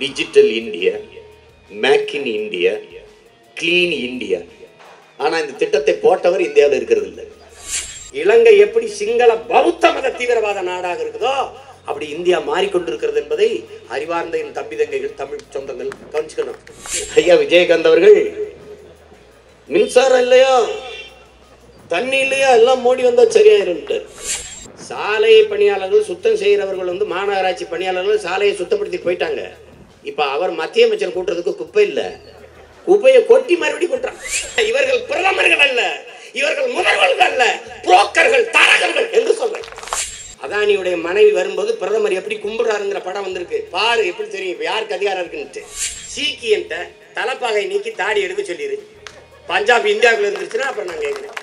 Digital India make in India clean India ஆனா இந்த திட்டத்தை போட்டவர் இந்தியாவில் இருக்கிறது இல்லை இலங்கை எப்படி சிங்கள பௌத்த மத தீவிரவாத நாடாக இருக்குதோ அப்படி இந்தியா மாறிக்கொண்டிருக்கிறது என்பதை அறிவார்ந்த என் தம்பி தங்கைகள் தமிழ் சொந்தங்கள் கவனிச்சுக்கணும் ஐயா விஜயகாந்த் அவர்கள் மின்சாரம் இல்லையா தண்ணி இல்லையா எல்லாம் மோடி வந்தா சரியாயிருன்ட்டு சாலை பணியாளர்கள் சுத்தம் செய்கிறவர்கள் வந்து மாநகராட்சி பணியாளர்கள் சாலையை சுத்தப்படுத்தி போயிட்டாங்க இப்ப அவர் மத்திய அமைச்சர் கூட்டுறதுக்கு குப்பை இல்ல குப்பையை கொட்டி மறுபடியும் கொட்டுறான் இவர்கள் பிரதமர்கள் அல்ல இவர்கள் முதல்வர்கள் அல்ல புரோக்கர்கள் தரகர்கள் என்று சொல்றேன் அதானியுடைய மனைவி வரும்போது பிரதமர் எப்படி கும்பிடுறாருங்கிற படம் வந்திருக்கு பாரு எப்படி தெரியும் இப்ப யாருக்கு அதிகாரம் இருக்குன்ட்டு சீக்கியன்ட்ட தலைப்பாகை நீக்கி தாடி எடுக்க சொல்லிடு பஞ்சாப் இந்தியாவுக்குள்ள இருந்துச்சுன்னா அப்புறம் நான் கேட்கிறேன்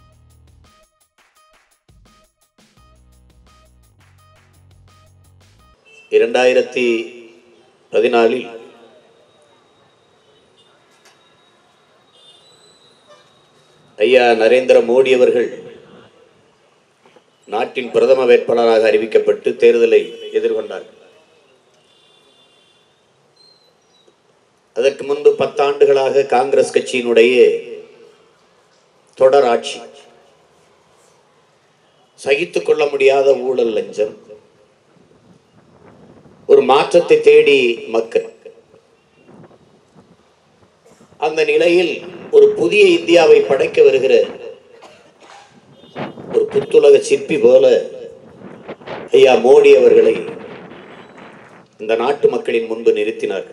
இரண்டாயிரத்தி பதினாலில் ஐயா நரேந்திர மோடி அவர்கள் நாட்டின் பிரதம வேட்பாளராக அறிவிக்கப்பட்டு தேர்தலை எதிர்கொண்டார்கள் அதற்கு முன்பு பத்தாண்டுகளாக காங்கிரஸ் கட்சியினுடைய தொடர் ஆட்சி சகித்துக் கொள்ள முடியாத ஊழல் லஞ்சம் ஒரு மாற்றத்தை தேடி மக்கள் அந்த நிலையில் ஒரு புதிய இந்தியாவை படைக்க வருகிற ஒரு புத்துலக சிற்பி போல ஐயா மோடி அவர்களை இந்த நாட்டு மக்களின் முன்பு நிறுத்தினார்கள்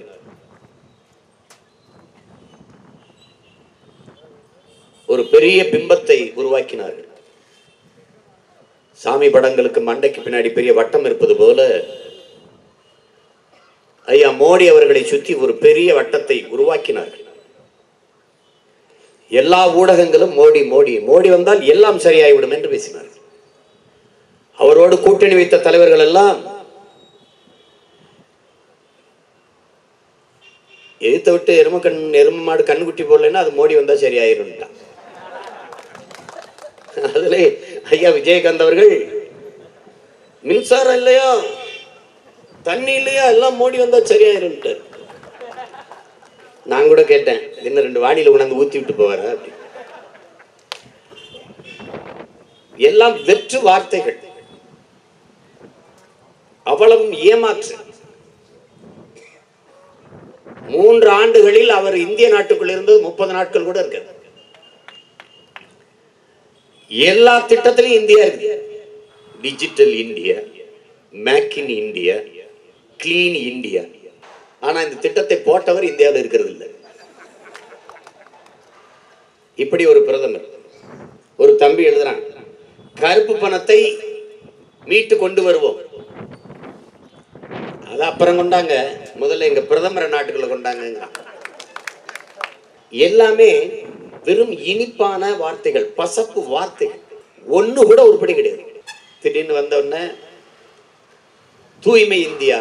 ஒரு பெரிய பிம்பத்தை உருவாக்கினார்கள் சாமி படங்களுக்கு மண்டைக்கு பின்னாடி பெரிய வட்டம் இருப்பது போல ஐயா மோடி அவர்களை சுற்றி ஒரு பெரிய வட்டத்தை உருவாக்கினார்கள் எல்லா ஊடகங்களும் மோடி மோடி மோடி வந்தால் எல்லாம் சரியாகிவிடும் என்று பேசினார்கள் அவரோடு கூட்டணி வைத்த தலைவர்கள் எல்லாம் எதிர்த்த விட்டு எரும கண் எரும மாடு கண்ணுக்குட்டி போடலைன்னா அது மோடி வந்தா சரியாயிரும்ட்டான் அதுல ஐயா விஜயகாந்த் அவர்கள் மின்சாரம் இல்லையா தண்ணி இல்லையா எல்லாம் மோடி வந்தா சரியாயிரும்ட்டு நான் கூட கேட்டேன் இன்னும் ரெண்டு வாடியில கொண்டாந்து ஊத்தி விட்டு போவார அப்படி எல்லாம் வெற்று வார்த்தைகள் அவ்வளவும் ஏமாற்று மூன்று ஆண்டுகளில் அவர் இந்திய நாட்டுக்குள் இருந்தது முப்பது நாட்கள் கூட இருக்காது எல்லா திட்டத்திலும் இந்தியா இருக்கு digital India make in India clean India ஆனா இந்த திட்டத்தை போட்டவர் இந்தியாவில் இருக்கிறது இல்லை இப்படி ஒரு பிரதமர் ஒரு தம்பி எழுதுறான் கருப்பு பணத்தை மீட்டு கொண்டு வருவோம் அது அப்புறம் கொண்டாங்க முதல்ல எங்க பிரதமரை நாட்டுக்குள்ள கொண்டாங்க எல்லாமே வெறும் இனிப்பான வார்த்தைகள் பசப்பு வார்த்தைகள் ஒண்ணு கூட உருப்படி கிடையாது திடீர்னு வந்த உடனே தூய்மை இந்தியா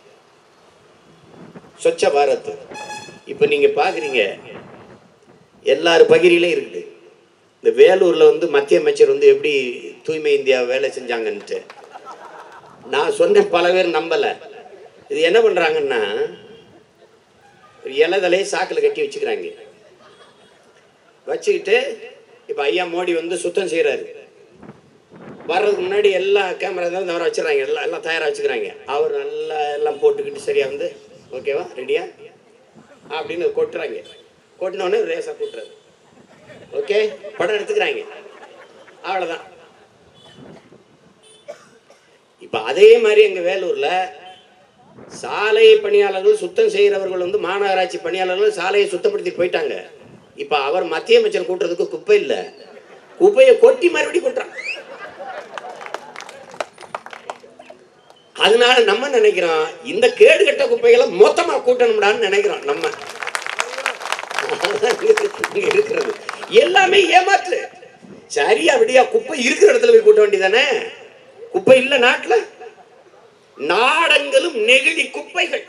ஸ்வச்ச பாரத் இப்ப நீங்க பாக்குறீங்க எல்லார் பகிரிலையும் இருக்குது இந்த வேலூர்ல வந்து மத்திய அமைச்சர் வந்து எப்படி தூய்மை இந்தியா வேலை செஞ்சாங்கன்ட்டு நான் சொன்னேன் பல பேர் நம்பல இது என்ன பண்றாங்கன்னா ஒரு இலதலையை சாக்கில் கட்டி வச்சுக்கிறாங்க வச்சுக்கிட்டு இப்ப ஐயா மோடி வந்து சுத்தம் செய்யறாரு வர்றதுக்கு முன்னாடி எல்லா கேமரா தான் தவிர வச்சுறாங்க எல்லாம் எல்லாம் தயாராக வச்சுக்கிறாங்க அவர் நல்லா எல்லாம் போட்டுக்கிட்டு சரியா வந்து ஓகேவா ரெடியா அப்படின்னு கொட்டுறாங்க கொட்டினோடனே ரேஸாக கூட்டுறாரு ஓகே படம் எடுத்துக்கிறாங்க அவ்வளோதான் இப்போ அதே மாதிரி எங்கள் வேலூரில் சாலை பணியாளர்கள் சுத்தம் செய்கிறவர்கள் வந்து மாநகராட்சி பணியாளர்கள் சாலையை சுத்தப்படுத்தி போயிட்டாங்க இப்போ அவர் மத்திய அமைச்சர் கூட்டுறதுக்கு குப்பை இல்லை குப்பையை கொட்டி மறுபடியும் கொட்டுறான் அதனால நம்ம நினைக்கிறோம் இந்த கேடு கட்ட குப்பைகளை மொத்தமா கூட்டணும்டான்னு நினைக்கிறோம் நம்ம இங்க இருக்கிறது எல்லாமே ஏமாற்று சரியா விடியா குப்பை இருக்கிற இடத்துல போய் கூட்ட வேண்டியதானே குப்பை இல்ல நாட்டுல நாடங்களும் நெகிழி குப்பைகள்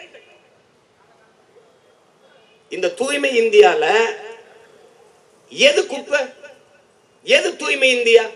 இந்த தூய்மை இந்தியால எது குப்பை எது தூய்மை இந்தியா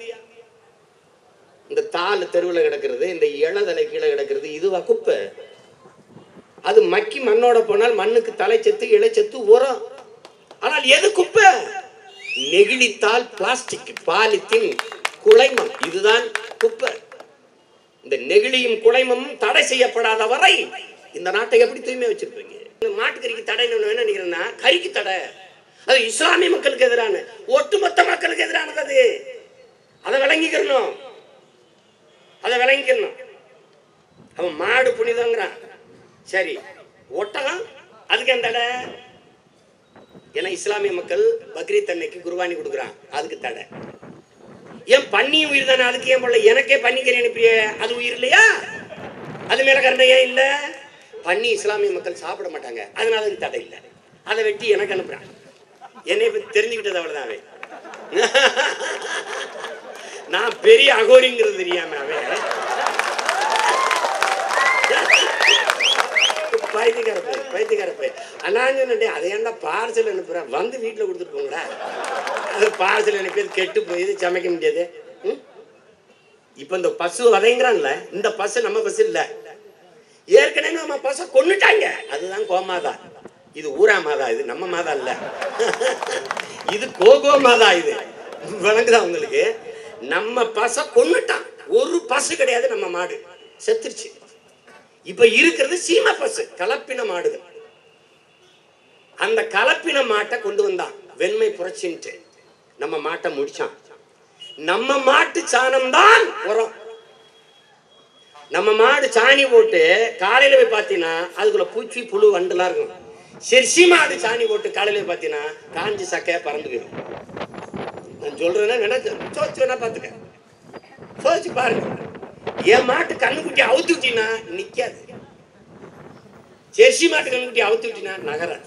இந்த தாள் தெருவில் கிடக்கிறது இந்த இளதலை கீழே கிடக்கிறது இதுவா குப்பை அது மக்கி மண்ணோட போனால் மண்ணுக்கு தலைச்சத்து இலைச்சத்து உரம் ஆனால் எது குப்பை நெகிழித்தால் பிளாஸ்டிக் பாலித்தீன் குளைமம் இதுதான் குப்பை இந்த நெகிழியும் குளைமமும் தடை செய்யப்படாத வரை இந்த நாட்டை எப்படி தூய்மை வச்சிருப்பீங்க இந்த மாட்டுக்கறிக்கு தடை என்ன நினைக்கிறேன்னா கறிக்கு தடை அது இஸ்லாமிய மக்களுக்கு எதிரான ஒட்டுமொத்த மக்களுக்கு எதிரானது அது அதை விளங்கிக்கிறணும் அதை விளங்கிக்கணும் அவன் மாடு புனிதங்கிறான் சரி ஒட்டகம் அதுக்கு எந்த தடை ஏன்னா இஸ்லாமிய மக்கள் பக்ரீத் அன்னைக்கு குர்பானி கொடுக்குறான் அதுக்கு தடை ஏன் பன்னி உயிர் தானே அதுக்கு ஏன் போடல எனக்கே பன்னிக்கறி அனுப்பிய அது உயிர் இல்லையா அது மேல கருணை ஏன் இல்ல பன்னி இஸ்லாமிய மக்கள் சாப்பிட மாட்டாங்க அதனால அதுக்கு தடை இல்லை அதை வெட்டி எனக்கு அனுப்புறான் என்னை பத்தி தெரிஞ்சுக்கிட்டது அவ்வளவுதான் அவன் நான் பெரிய அகோரிங்கிறது தெரியாம அவன் பைத்தியக்கார போய் பைத்தியக்கார போய் அண்ணாஞ்சு நண்டே அதை ஏன்டா பார்சல் அனுப்புறேன் வந்து வீட்டில் கொடுத்துட்டு போங்களா அது பார்சல் அனுப்பியது கெட்டு போய் இது சமைக்க முடியாது ம்? இப்ப இந்த பசு வதைங்கிறான்ல இந்த பசு நம்ம பசு இல்ல ஏற்கனவே நம்ம பசை கொன்னுட்டாங்க அதுதான் கோமாதா இது ஊரா மாதா இது நம்ம மாதா இல்ல இது கோகோ மாதா இது விளங்குதா உங்களுக்கு நம்ம பசை கொன்னுட்டான் ஒரு பசு கிடையாது நம்ம மாடு செத்துருச்சு இப்ப இருக்கிறது சீம பசு கலப்பின மாடுகள் அந்த கலப்பின மாட்டை கொண்டு வந்தான் வெண்மை புரட்சின்ட்டு நம்ம மாட்டை முடிச்சான் நம்ம மாட்டு சாணம் தான் உரம் நம்ம மாடு சாணி போட்டு காலையில போய் பார்த்தீங்கன்னா அதுக்குள்ள பூச்சி புழு வண்டுலாம் இருக்கும் செர்சி மாடு சாணி போட்டு காலையில போய் பார்த்தீங்கன்னா காஞ்சி சக்கையா பறந்து போயிடும் நான் சொல்றேன்னா நினைச்சு சோச்சு வேணா பார்த்துக்க சோதிச்சு பாருங்க என் மாட்டு கண்ணுக்குட்டி அவுத்து விட்டீங்கன்னா நிக்காது ஜெர்சி மாட்டு கண்ணுக்குட்டி அவுத்து விட்டீங்கன்னா நகராது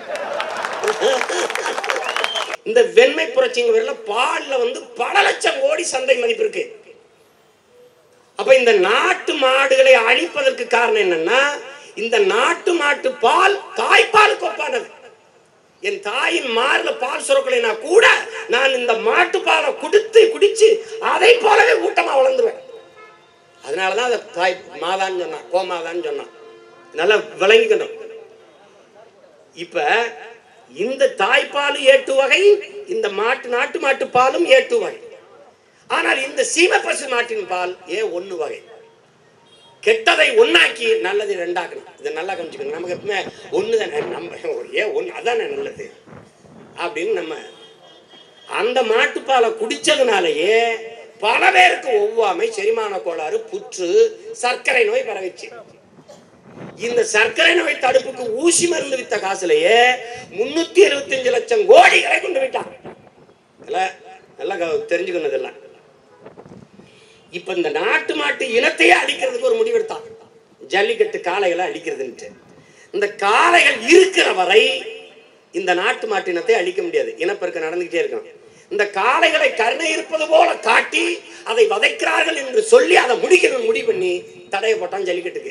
இந்த வெண்மை புரட்சிங்க பேர்ல பால்ல வந்து பல லட்சம் கோடி சந்தை மதிப்பு இருக்கு அப்ப இந்த நாட்டு மாடுகளை அழிப்பதற்கு காரணம் என்னன்னா இந்த நாட்டு மாட்டு பால் தாய்ப்பாலுக்கு ஒப்பானது என் தாயின் மார்ல பால் சுரக்கலைனா கூட நான் இந்த மாட்டு பாலை குடித்து குடிச்சு அதை போலவே ஊட்டமா வளர்ந்துருவேன் அதனாலதான் அதை தாய் மாதான்னு சொன்னான் கோமாதான்னு சொன்னான் நல்லா விளங்கிக்கணும் இப்ப இந்த தாய்ப்பால் ஏட்டு வகை இந்த மாட்டு நாட்டு மாட்டு பாலும் ஏட்டு வகை ஆனால் இந்த சீம பசு மாட்டின் பால் ஏ ஒண்ணு வகை கெட்டதை ஒண்ணாக்கி நல்லதை ரெண்டாக்கணும் இதை நல்லா கவனிச்சுக்கணும் நமக்கு எப்பவுமே ஒன்று தானே நம்ம ஏன் ஒன்று அதானே நல்லது அப்படின்னு நம்ம அந்த மாட்டுப்பாலை குடிச்சதுனாலயே பல பேருக்கு ஒவ்வாமை செரிமான கோளாறு புற்று சர்க்கரை நோய் பரவிச்சு இந்த சர்க்கரை நோய் தடுப்புக்கு ஊசி மருந்து வித்த காசுலயே முன்னூத்தி எழுபத்தஞ்சு லட்சம் கோடிகளை கொண்டு விட்டான் இதெல்லாம் நல்லா கவ- தெரிஞ்சுக்கணும் இதெல்லாம் இப்ப இந்த நாட்டு மாட்டு இனத்தையே அழிக்கிறதுக்கு ஒரு முடிவெடுத்தான் ஜல்லிக்கட்டு காளைகளை அழிக்கிறதுன்ட்டு இந்த காளைகள் இருக்கிற வரை இந்த நாட்டு மாட்டு இனத்தை அழிக்க முடியாது இனப்பெருக்கம் நடந்துகிட்டே இருக்கும் இந்த காளைகளை கருணை இருப்பது போல காட்டி அதை வதைக்கிறார்கள் என்று சொல்லி அதை முடிக்கணும் முடிவு பண்ணி தடையை போட்டான் ஜல்லிக்கட்டுக்கு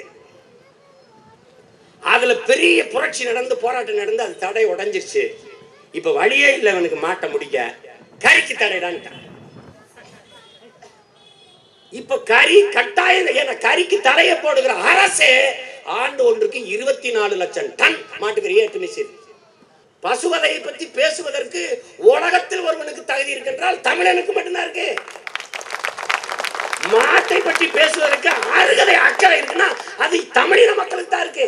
அதுல பெரிய புரட்சி நடந்து போராட்டம் நடந்து அது தடை உடைஞ்சிருச்சு இப்ப வழியே இல்லை அவனுக்கு மாட்ட முடிக்க கறிக்கு தடைடான்ட்டான் இப்ப கறி கட்டாயம் ஏன்னா கறிக்கு தடையை போடுகிற அரசே ஆண்டு ஒன்றுக்கு இருபத்தி நாலு லட்சம் டன் மாட்டுக்கறி ஏற்றுமதி செய்யுது பசுவதையை பற்றி பேசுவதற்கு உலகத்தில் ஒருவனுக்கு தகுதி இருக்கின்றால் தமிழனுக்கு மட்டும்தான் இருக்கு மாட்டை பற்றி பேசுவதற்கு அருகதை அக்கறை இருக்குன்னா அது தமிழின மக்களுக்கு தான் இருக்கு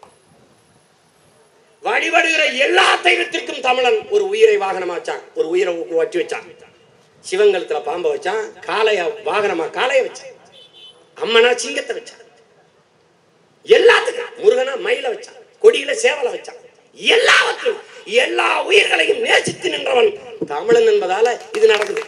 வழிபடுகிற எல்லா தெய்வத்திற்கும் தமிழன் ஒரு உயிரை வாகனமா வச்சான் ஒரு உயிரை வச்சு வச்சான் சிவங்கலத்துல பாம்பை வச்சான் காளைய வாகனமா காளைய வச்சான் அம்மனா சிங்கத்தை வச்சான் எல்லாத்துக்கும் முருகனா மயில வச்சான் கொடியில சேவலை வச்சான் எல்லாவற்றும் எல்லா உயிர்களையும் நேசித்து நின்றவன் தமிழன் என்பதால இது நடக்குது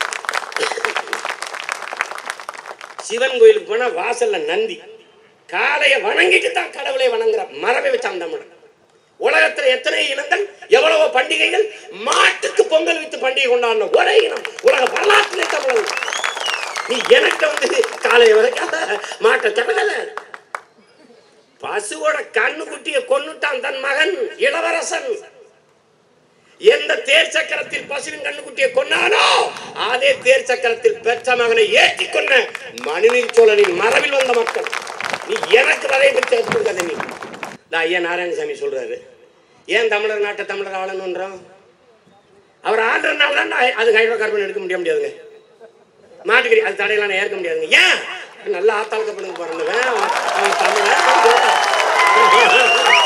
சிவன் கோயிலுக்கு போனா வாசல்ல நந்தி காளைய வணங்கிட்டு தான் கடவுளை வணங்குற மரபை வச்சான் தமிழன் உலகத்துல எத்தனை இனங்கள் எவ்வளவோ பண்டிகைகள் மாட்டுக்கு பொங்கல் வித்து பண்டிகை கொண்டாடின ஒரே இனம் உலக வரலாற்றிலே தமிழன் நீ எனக்கு வந்து காலைய வரைக்காத மாட்டை தமிழல பசுவோட கண்ணு குட்டியை கொன்னுட்டான் தன் மகன் இளவரசன் எந்த தேர் சக்கரத்தில் பசுவின் கண்ணுக்குட்டியை கொன்னானோ அதே தேர் சக்கரத்தில் பெற்ற மகனை ஏற்றி கொன்ன மனுநீர் சோழனின் மரபில் வந்த மக்கள் நீ எனக்கு வரை பற்றி எடுத்துக்காத நீ இந்த ஐயா நாராயணசாமி சொல்றாரு ஏன் தமிழர் நாட்டை தமிழர் ஆளணுன்றோம் அவர் ஆடுறதுனால தான் நான் அது ஹைட்ரோ கார்பன் எடுக்க முடிய முடியாதுங்க மாட்டுக்கறி அது தடையெல்லாம் நான் ஏற்க முடியாதுங்க ஏன் நல்லா ஆத்தாள் கப்பலுக்கு பிறந்தவன் அவன் அவன் தமிழன் அவன் சொல்றான்.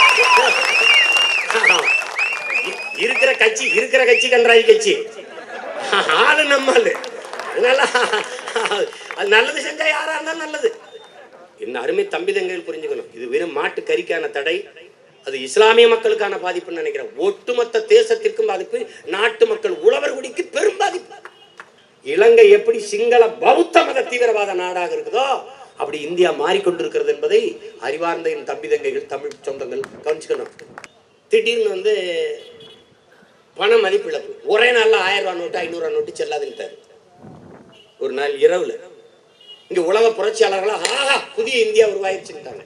இ- இருக்கிற கட்சி இருக்கிற கட்சி கன்றாய் கட்சி ஆளு நம்ம ஆளு அதனால அது நல்லது செஞ்சா யாரா இருந்தாலும் நல்லது என்ன அருமை தம்பிதங்கள் புரிஞ்சுக்கணும் இது வெறும் மாட்டு கறிக்கான தடை அது இஸ்லாமிய மக்களுக்கான பாதிப்புன்னு நினைக்கிறேன் ஒட்டுமொத்த தேசத்திற்கும் பாதிப்பு நாட்டு மக்கள் உழவர் குடிக்கு பெரும் பாதிப்பு இலங்கை எப்படி சிங்கள பௌத்த மத தீவிரவாத நாடாக இருக்குதோ அப்படி இந்தியா மாறிக்கொண்டிருக்கிறது என்பதை அறிவார்ந்த என் தம்பி தங்கைகள் தமிழ் சொந்தங்கள் கவனிச்சுக்கணும் திடீர்னு வந்து பண மதிப்பிழப்பு ஒரே நாள்ல ஆயிரம் ரூபா நோட்டு ஐநூறு ரூபா நோட்டு செல்லாதுன்ட்டாரு ஒரு நாள் இரவுல இங்க உலக புரட்சியாளர்களா ஆஹா புதிய இந்தியா உருவாயிருச்சுட்டாங்க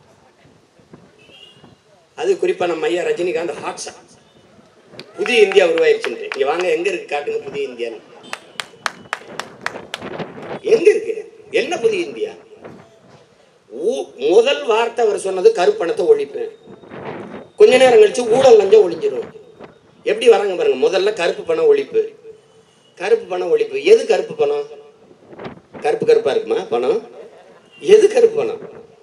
அது குறிப்பா நம்ம ஐயா ரஜினிகாந்த் ஹாட்ஸா புதிய இந்தியா உருவாயிருச்சுட்டு இங்க வாங்க எங்க இருக்கு காட்டுங்க புதிய இந்தியான்னு எங்க இருக்கு என்ன புதிய இந்தியா ஊ- முதல் வார்த்தை அவர் சொன்னது கருப்பணத்தை ஒழிப்பேன் கொஞ்ச நேரம் கழிச்சு ஊழல் லஞ்சம் ஒழிஞ்சிரும் எப்படி வராங்க பாருங்க முதல்ல கருப்பு பணம் ஒழிப்பு கருப்பு பணம் ஒழிப்பு எது கருப்பு பணம் கருப்பு கருப்பா இருக்குமா பணம் எது கருப்பு பணம்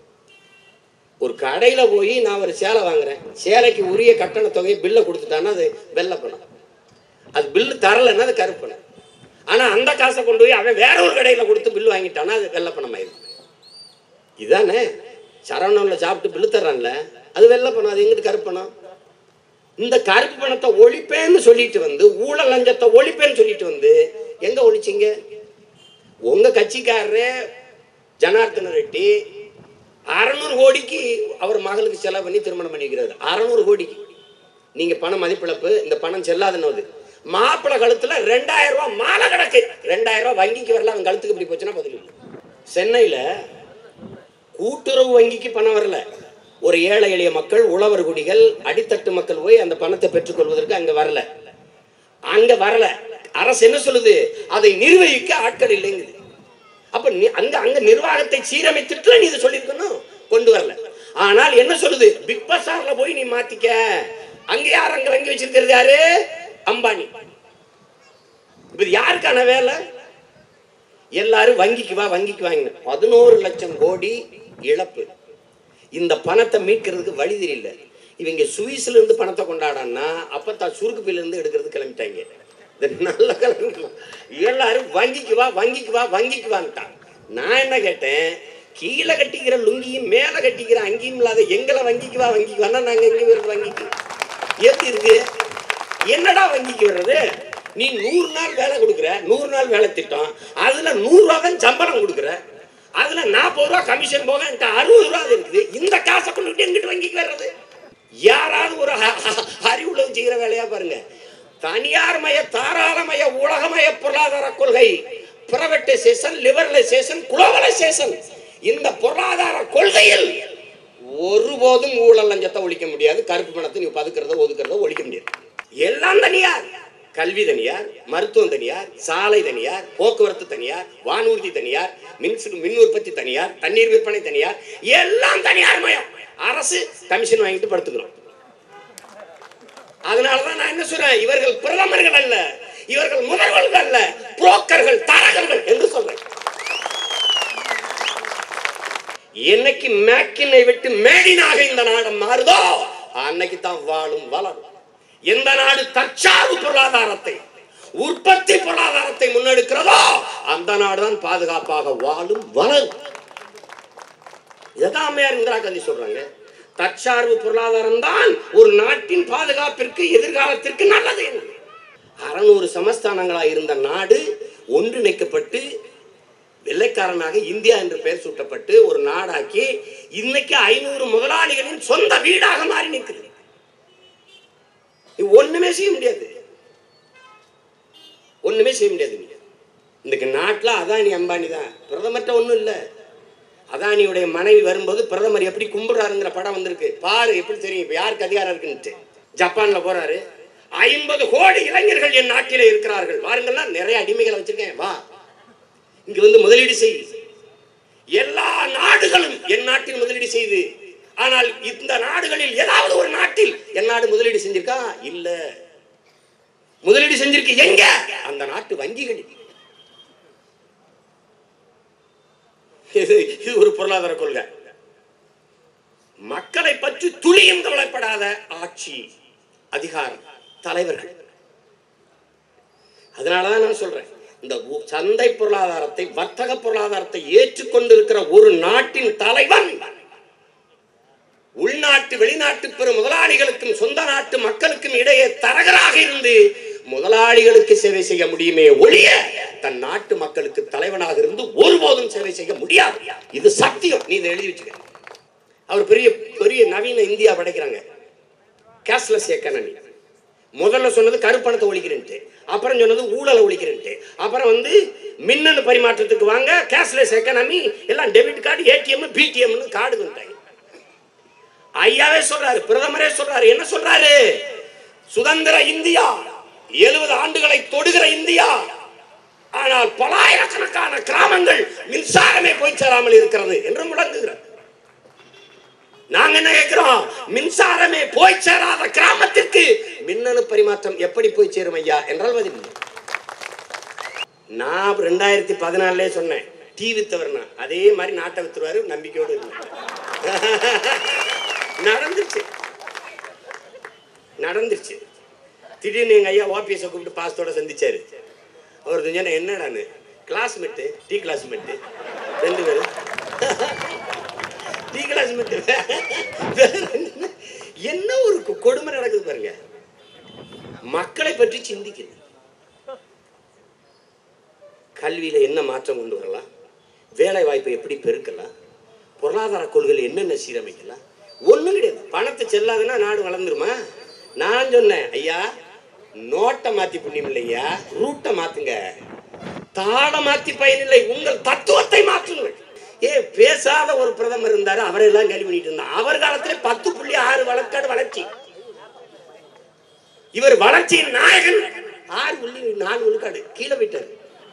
ஒரு கடையில போய் நான் ஒரு சேலை வாங்குறேன் சேலைக்கு உரிய கட்டண தொகையை பில்லை கொடுத்துட்டான்னா அது வெள்ளை பணம் அது பில்லு தரலைன்னா அது கருப்பு பணம் ஆனா அந்த காசை கொண்டு போய் அவன் வேற ஒரு கடையில கொடுத்து பில்லு வாங்கிட்டான்னா அது வெள்ளை பணம் ஆயிடும் இதானே சரவணன்ல சாப்பிட்டு பில்லு தர்றான்ல அது வெள்ளை பணம் அது எங்கிட்டு கருப்பு பணம் இந்த கருப்பு பணத்தை ஒழிப்பேன்னு சொல்லிட்டு வந்து ஊழல் லஞ்சத்தை ஒழிப்பேன்னு சொல்லிட்டு வந்து எங்க ஒழிச்சிங்க உங்க கட்சிக்காரரே ஜனார்தன ரெட்டி அறநூறு கோடிக்கு அவர் மகளுக்கு செலவு பண்ணி திருமணம் பண்ணிக்கிறாரு அறநூறு கோடிக்கு நீங்க பணம் மதிப்பிழப்பு இந்த பணம் செல்லாதுன்னு மாப்பிள்ளை கழுத்துல ரெண்டாயிரம் ரூபாய் மாலை கிடக்கு ரெண்டாயிரம் ரூபாய் வங்கிக்கு வரல அவன் கழுத்துக்கு இப்படி போச்சுன்னா பதில் இல்லை. சென்னையில கூட்டுறவு வங்கிக்கு பணம் வரல ஒரு ஏழை எளிய மக்கள் உழவர் குடிகள் அடித்தட்டு மக்கள் போய் அந்த பணத்தை பெற்றுக்கொள்வதற்கு அங்க வரல அங்க வரல அரசு என்ன சொல்லுது அதை நிர்வகிக்க ஆட்கள் இல்லைங்குது அப்ப நீ- அங்க அங்க நிர்வாகத்தை சீரமைத்துட்டு நீ இதை சொல்லியிருக்கணும் கொண்டு வரல ஆனால் என்ன சொல்லுது பிக் பஸார்ல போய் நீ மாத்திக்க அங்க யார் அங்க வாங்கி வச்சிருக்கிறது யாரு அம்பானி இப்ப இது யாருக்கான வேலை எல்லாரும் வங்கிக்கு வா வங்கிக்கு வாங்கின பதினோரு லட்சம் கோடி இழப்பு இந்த பணத்தை மீட்கிறதுக்கு வழி தெரியல இவங்க சுவிஸ்ல இருந்து பணத்தை கொண்டாடான்னா அப்பத்தான் சுருக்கு பையில இருந்து எடுக்கிறது கிளம்பிட்டாங்க இந்த நல்ல கிளம்பி எல்லாரும் வங்கிக்கு வா வங்கிக்கு வா வங்கிக்கு வான்ட்டான் நான் என்ன கேட்டேன் கீழே கட்டிக்கிற லுங்கியும் மேலே கட்டிக்கிற அங்கேயும் இல்லாத எங்களை வங்கிக்கு வா வங்கிக்கு வானா நாங்க எங்க வருது வங்கிக்கு ஏத்தி இருக்கு என்னடா வங்கிக்கு வர்றது நீ நூறு நாள் வேலை கொடுக்குற நூறு நாள் வேலை திட்டம் அதுல நூறு ரூபா தான் சம்பளம் கொடுக்குற அதுல நாற்பது ரூபா கமிஷன் போக என்கிட்ட அறுபது ரூபா இருக்குது இந்த காசை கொண்டுட்டு எங்கிட்டு வங்கிக்கு வர்றது யாராவது ஒரு அ- அ- அறிவுள்ளவு செய்கிற வேலையா பாருங்க தனியார்மய தாராளமய உலகமய பொருளாதார கொள்கை பிரைவேட்டைசேஷன் லிபரலைசேஷன் குளோபலைசேஷன் இந்த பொருளாதார கொள்கையில் ஒருபோதும் ஊழல் லஞ்சத்தை ஒழிக்க முடியாது கருப்பு பணத்தை நீ பதுக்கிறதோ ஒதுக்கிறதோ ஒழிக்க முடியாது எல்லாம் தனியார் கல்வி தனியார் மருத்துவம் தனியார் சாலை தனியார் போக்குவரத்து தனியார் வானூர்தி தனியார் மின் சு- மின் உற்பத்தி தனியார் தண்ணீர் விற்பனை தனியார் எல்லாம் தனியார் மயம் அரசு கமிஷன் வாங்கிட்டு படுத்துக்கிறோம் அதனாலதான் நான் என்ன சொல்றேன் இவர்கள் பிரதமர்கள் அல்ல இவர்கள் முதல்வர்கள் அல்ல புரோக்கர்கள் தரகர்கள் என்று சொல்றேன் என்னைக்கு மேக்கினை விட்டு மேடினாக இந்த நாடு மாறுதோ அன்னைக்கு தான் வாழும் வளரும் எந்த நாடு தற்சார்பு பொருளாதாரத்தை உற்பத்தி பொருளாதாரத்தை முன்னெடுக்கிறதோ அந்த நாடுதான் பாதுகாப்பாக வாழும் வளரும் இதான் அம்மையார் இந்திரா காந்தி சொல்றாங்க தற்சார்பு பொருளாதாரம் தான் ஒரு நாட்டின் பாதுகாப்பிற்கு எதிர்காலத்திற்கு நல்லது அறநூறு சமஸ்தானங்களா இருந்த நாடு ஒன்றிணைக்கப்பட்டு வெள்ளைக்காரனாக இந்தியா என்று பெயர் சூட்டப்பட்டு ஒரு நாடாக்கி இன்னைக்கு ஐநூறு முதலாளிகளின் சொந்த வீடாக மாறி நிற்குது இது ஒண்ணுமே செய்ய முடியாது ஒண்ணுமே செய்ய முடியாது இன்னைக்கு நாட்டில் அதானி அம்பானி தான் பிரதமர்கிட்ட ஒன்றும் இல்லை அதானியுடைய மனைவி வரும்போது பிரதமர் எப்படி கும்பிடுறாருங்கிற படம் வந்திருக்கு பாரு எப்படி தெரியும் இப்போ யாருக்கு அதிகாரம் இருக்குன்ட்டு ஜப்பான்ல போறாரு ஐம்பது கோடி இளைஞர்கள் என் நாட்டிலே இருக்கிறார்கள் வாருங்கள்னா நிறைய அடிமைகளை வச்சிருக்கேன் வா இங்க வந்து முதலீடு செய் எல்லா நாடுகளும் என் நாட்டில் முதலீடு செய்து ஆனால் இந்த நாடுகளில் ஏதாவது ஒரு நாட்டில் என் நாடு முதலீடு செஞ்சிருக்கா இல்ல முதலீடு செஞ்சிருக்கு எங்க அந்த நாட்டு வங்கிகளில் இது இது ஒரு பொருளாதார கொள்கை மக்களை பற்றி துளியும் கவலைப்படாத ஆட்சி அதிகாரம் தலைவர்கள் அதனாலதான் நான் சொல்றேன் இந்த உ- சந்தை பொருளாதாரத்தை வர்த்தக பொருளாதாரத்தை ஏற்றுக்கொண்டிருக்கிற ஒரு நாட்டின் தலைவன் உள்நாட்டு வெளிநாட்டு பெரும் முதலாளிகளுக்கும் சொந்த நாட்டு மக்களுக்கும் இடையே தரகராக இருந்து முதலாளிகளுக்கு சேவை செய்ய முடியுமே ஒழிய தன் நாட்டு மக்களுக்கு தலைவனாக இருந்து ஒருபோதும் சேவை செய்ய முடியாது இது சத்தியம் நீ இதை எழுதி வச்சுக்க அவர் பெரிய பெரிய நவீன இந்தியா படைக்கிறாங்க கேஷ்லெஸ் எக்கானமி முதல்ல சொன்னது கருப்பணத்தை ஒழிக்கிறேன்ட்டு அப்புறம் சொன்னது ஊழலை ஒழிக்கிறேன்ட்டு அப்புறம் வந்து மின்னணு பரிமாற்றத்துக்கு வாங்க கேஷ்லெஸ் எக்கானமி எல்லாம் டெபிட் கார்டு ஏடிஎம் பிடிஎம்னு கார்டு வந்துட்டாங்க ஐயாவே சொல்றாரு பிரதமரே சொல்றாரு என்ன சொல்றாரு சுதந்திர இந்தியா எழுபது ஆண்டுகளை தொடுகிற இந்தியா ஆனால் பலாயிரக்கணக்கான கிராமங்கள் மின்சாரமே போய் சேராமல் இருக்கிறது என்று முழங்குகிறார் நாங்க என்ன கேட்கிறோம் மின்சாரமே போய் சேராத கிராமத்திற்கு மின்னணு பரிமாற்றம் எப்படி போய் சேரும் ஐயா என்றால் பதில் இல்லை. நான் ரெண்டாயிரத்தி பதினாலே சொன்னேன் டீ வித்தவர்னா அதே மாதிரி நாட்டை வித்துருவாரு நம்பிக்கையோடு இருந்தேன் நடந்துச்சு நடந்துச்சு திடீர்னு எங்க ஐயா ஓபிஎஸ் கூப்பிட்டு பாசத்தோட சந்திச்சாரு அவர் சொன்னா என்னடான்னு கிளாஸ்மேட்டு டீ கிளாஸ்மேட்டு ரெண்டு பேரும் டீ கிளாஸ்மேட்டு என்ன ஒரு கொ- கொடுமை நடக்குது பாருங்க மக்களை பற்றி சிந்திக்குது கல்வியில என்ன மாற்றம் கொண்டு வரலாம் வேலை வாய்ப்பை எப்படி பெருக்கலாம் பொருளாதார கொள்கையில் என்னென்ன சீரமைக்கலாம் ஒண்ணும் கிடையாது பணத்தை செல்லாதுன்னா நாடு வளர்ந்துருமா நான் சொன்னேன் ஐயா நோட்டை மாத்தி புண்ணியம் இல்லையா ரூட்டை மாத்துங்க தாள மாத்தி பயனில்லை உங்கள் தத்துவத்தை மாற்றுங்கள் ஏ பேசாத ஒரு பிரதமர் இருந்தாரு அவரெல்லாம் கேள்வி பண்ணிட்டு இருந்தார் அவர் காலத்துல பத்து புள்ளி ஆறு வழக்காடு வளர்ச்சி இவர் வளர்ச்சியின் நாயகன் ஆறு புள்ளி நாலு விழுக்காடு கீழே போயிட்டாரு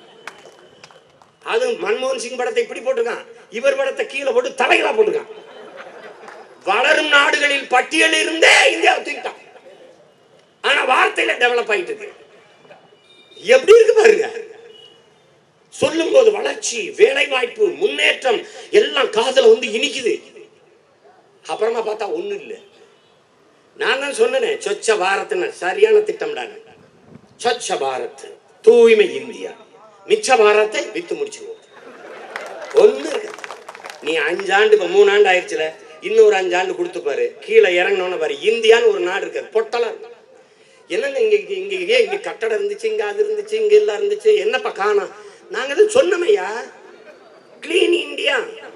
அது மன்மோகன் சிங் படத்தை இப்படி போட்டிருக்கான் இவர் படத்தை கீழே போட்டு தலைகளா போட்டிருக்கான் வளரும் நாடுகளில் பட்டியலில் இருந்தே இந்தியாவை தூக்கிட்டான் ஆனா வார்த்தையில டெவலப் ஆயிட்டு இருக்கு எப்படி இருக்கு பாருங்க சொல்லும் போது வளர்ச்சி வேலை வாய்ப்பு முன்னேற்றம் எல்லாம் காதுல வந்து இனிக்குது அப்புறமா பார்த்தா ஒண்ணும் இல்லை நான் தான் சொன்னேனே சொச்ச பாரத்னு சரியான திட்டம்டாங்க சொச்ச பாரத் தூய்மை இந்தியா மிச்ச பாரத்தை வித்து முடிச்சுருவோம் ஒண்ணு இருக்கு நீ அஞ்சாண்டு இப்ப மூணாண்டு ஆயிடுச்சுல இன்னொரு அஞ்சாண்டு கொடுத்து பாரு கீழே இறங்கணும்னு பாரு இந்தியான்னு ஒரு நாடு இருக்கு பொட்டலாம் இருக்கு என்னங்க இங்க இங்க இங்க இங்க இங்க கட்டடம் இருந்துச்சு இங்க அது இருந்துச்சு இங்க எல்லாம் இருந்துச்சு என்னப்பா காணோம் நாங்க தான் சொன்னோமையா கிளீன் இந்தியா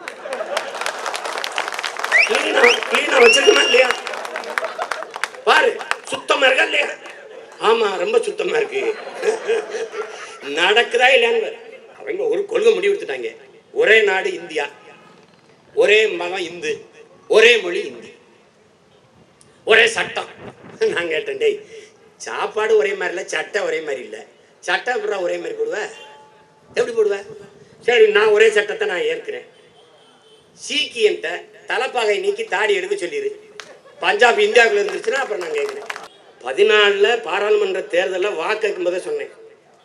கிளீனா கிளீனா வச்சிருக்கோமா இல்லையா பாரு சுத்தமா இருக்கா இல்லையா ஆமா ரொம்ப சுத்தமா இருக்கு நடக்குதா இல்லையான்னு பாரு. அவங்க ஒரு கொள்கை முடிவெடுத்துட்டாங்க ஒரே நாடு இந்தியா ஒரே மதம் இந்து ஒரே மொழி இந்தி ஒரே சட்டம் நான் கேட்டேன் டேய் சாப்பாடு ஒரே மாதிரி இல்லை சட்டை ஒரே மாதிரி இல்லை சட்டை அப்புறம் ஒரே மாதிரி போடுவ எப்படி போடுவ சரி நான் ஒரே சட்டத்தை நான் ஏற்கிறேன் சீக்கியன்ட்ட தலைப்பாகை நீக்கி தாடி எடுக்க சொல்லிடு பஞ்சாப் இந்தியாவுக்குள்ள இருந்துச்சுன்னா அப்புறம் நான் கேட்குறேன் பதினாலில் பாராளுமன்ற தேர்தலில் வாக்கு வைக்கும் போதே சொன்னேன்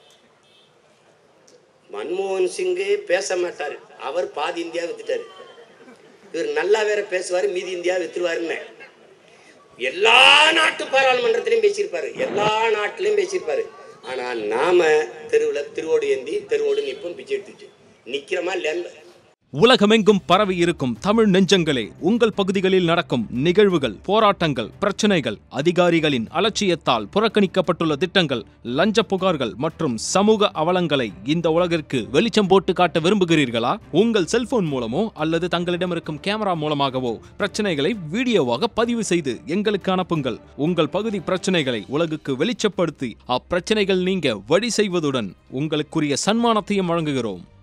மன்மோகன் சிங்கே பேச மாட்டார் அவர் பாதி இந்தியா வித்துட்டாரு இவர் நல்லா வேற பேசுவார் மீதி இந்தியா வித்துருவாருன்னு எல்லா நாட்டு பாராளுமன்றத்திலையும் பேசியிருப்பாரு எல்லா நாட்டிலையும் பேசியிருப்பாரு ஆனா நாம தெருவில் திருவோடு ஏந்தி தெருவோடு நிற்போம் பிச்சை எடுத்துச்சு நிக்கிறோமா இல்லையான்னு உலகமெங்கும் பரவி இருக்கும் தமிழ் நெஞ்சங்களே உங்கள் பகுதிகளில் நடக்கும் நிகழ்வுகள் போராட்டங்கள் பிரச்சனைகள் அதிகாரிகளின் அலட்சியத்தால் புறக்கணிக்கப்பட்டுள்ள திட்டங்கள் லஞ்ச புகார்கள் மற்றும் சமூக அவலங்களை இந்த உலகிற்கு வெளிச்சம் போட்டு காட்ட விரும்புகிறீர்களா உங்கள் செல்போன் மூலமோ அல்லது தங்களிடம் இருக்கும் கேமரா மூலமாகவோ பிரச்சனைகளை வீடியோவாக பதிவு செய்து எங்களுக்கு அனுப்புங்கள் உங்கள் பகுதி பிரச்சனைகளை உலகுக்கு வெளிச்சப்படுத்தி அப்பிரச்சனைகள் நீங்க வழி செய்வதுடன் உங்களுக்குரிய சன்மானத்தையும் வழங்குகிறோம்